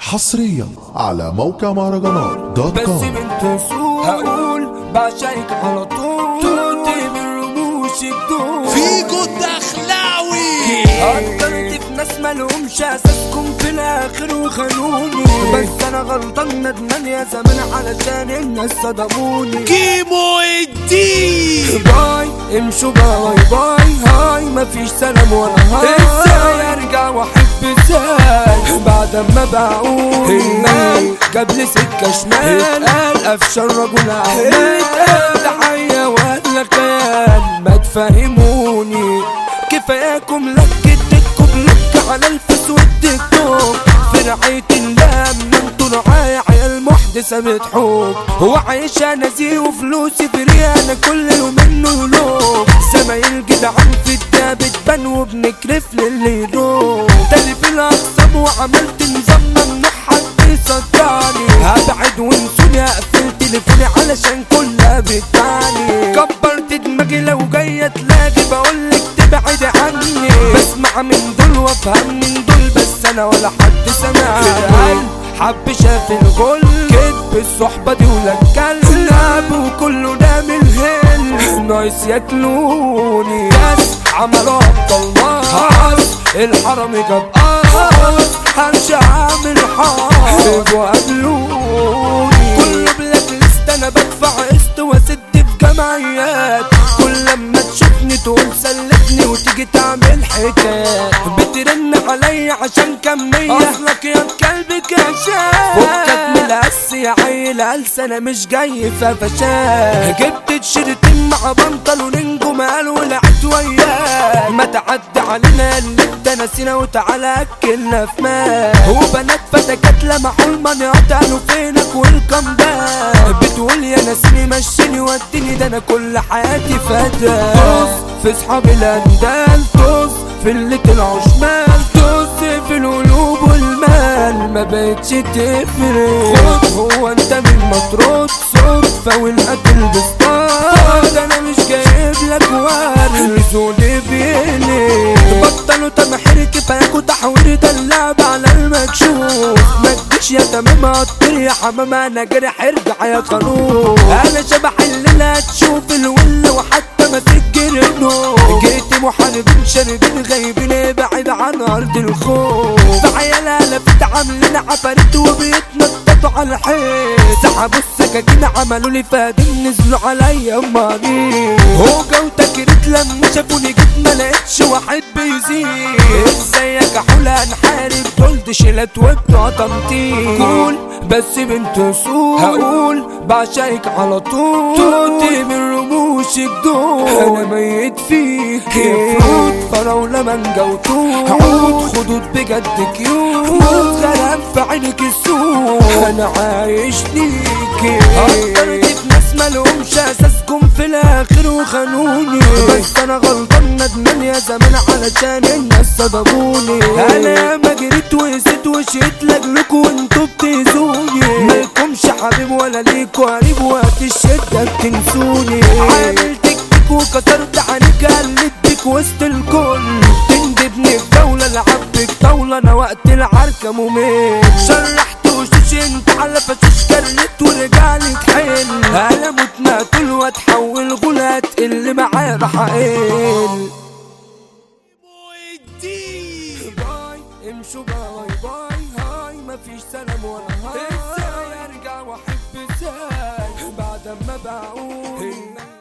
حصريا على موقع مهرجانات دوت بس كوم بنت سوق هقول بعشقك على طول توتي من رموش الدول فيجو الدخلاوي قدرت في ناس مالهمش اساسكم في الاخر وخانوني بس انا غلطان ندمان يا زمان علشان الناس صدموني كيمو الدين باي امشوا باي باي هاي مفيش سلام ولا هاي ازاي ارجع واحب ازاي بعد ما بقول المال جاب لي سكه شمال قال افشل رجل اعمال تحيه ولا كان ما تفهموني كفاياكم لك تكب لك على الفيس والتيك توك في رعاية الله من انتوا رعاية عيال محدثة بتحوك هو عايشة نزيه وفلوسي فري انا كل يوم منه يلوك زمايل جدعان في الدا بتبان وبنكرف للي يروح تاني في الاقسام وعملت نظام ممنوع حد يصدعني هبعد وانسوني اقفل تليفوني علشان كلها بتعني كبرت دماغي لو جاية تلاقي بقولك تبعد عني بسمع من دول وافهم من دول بس انا ولا حد سمعني حب شاف الغل كدب الصحبة دي ولا الكلب وكله ده من الهل نايس ياكلوني بس عملوا ابطال ناس الحرم جاب قاص همشي عامل حاس وقابلوني كله بلاك ليست انا بدفع قسط واسد في جمعيات كل لما تشوفني تقول سلفني وتيجي تعمل حكايات بترن عليا عشان كمية اصلك يا كلب كشاف فكك من القس يا عيل قلس انا مش جاي ففشاف جبت تيشيرتين مع بنطلونين جمال ولعت وياه ما تعدي علينا قلبت نسينا وتعالى اكلنا في مال وبنات فتكات لمحوا المنيات قالوا فينك والكم باك بتقول يا ناسيني مشيني وديني ده انا كل حياتي فدا طز في صحابي الاندال طز في اللي طلعوا شمال طز في القلوب والمال ما بقتش تفرق خد هو انت من مطرود صدفة والقتل بسطات انا مش جايب لك ورد زولي بيلي بطلوا تمحير كفاياكوا تحوير ده اللعب على المكشوف ما تجيش يا تمام قطر يا حمام انا جرح ارجع يا قانون انا شبح الليلة هتشوف الول وحتى ما تجرنوا جيت محاربين شاربين غايبين ابعد عن ارض الخوف في عيالها لفت عاملين عفاريت وبيتنططوا على الحيط سحبوا السكاكين عملوا لي فادين نزلوا عليا مريض هوجة وتكريت لما شافوني جيت ما لقيتش واحد بيزيد ازيك يا حولة هنحارب جولد شيلات وبتوع تنطيط قول بس بنت سوق هقول بعشقك على طول توتي من رموش الدول انا ميت فيك يفوت فراولة مانجا وتوت عود خدود بجد كيوت موت غرام في عينك السوق انا عايش ليكي قدرت في ناس مالهمش اساسكم في الاخر وخانوني بس انا غلطان ندمان يا زمان علشان الناس صدموني انا ما جريت وقست وشيت لاجلكوا وانتوا بتأذوني مالكمش حبيب ولا ليكوا قريب وقت الشدة بتنسوني عامل تك تك وكسرت عنيك قلت بيك وسط الكل تندبني في دولة لعبك طاولة انا وقت العركة ممل شرحت وشوش انت على فشوش كرنت ورجعلي تحل انا موت مقتول واتحول غلات اللي معايا راح اقل كيمو الدين باي امشوا باي باي هاي مفيش سلام ولا هاي ازاي ارجع واحب ازاي بعد ما بقول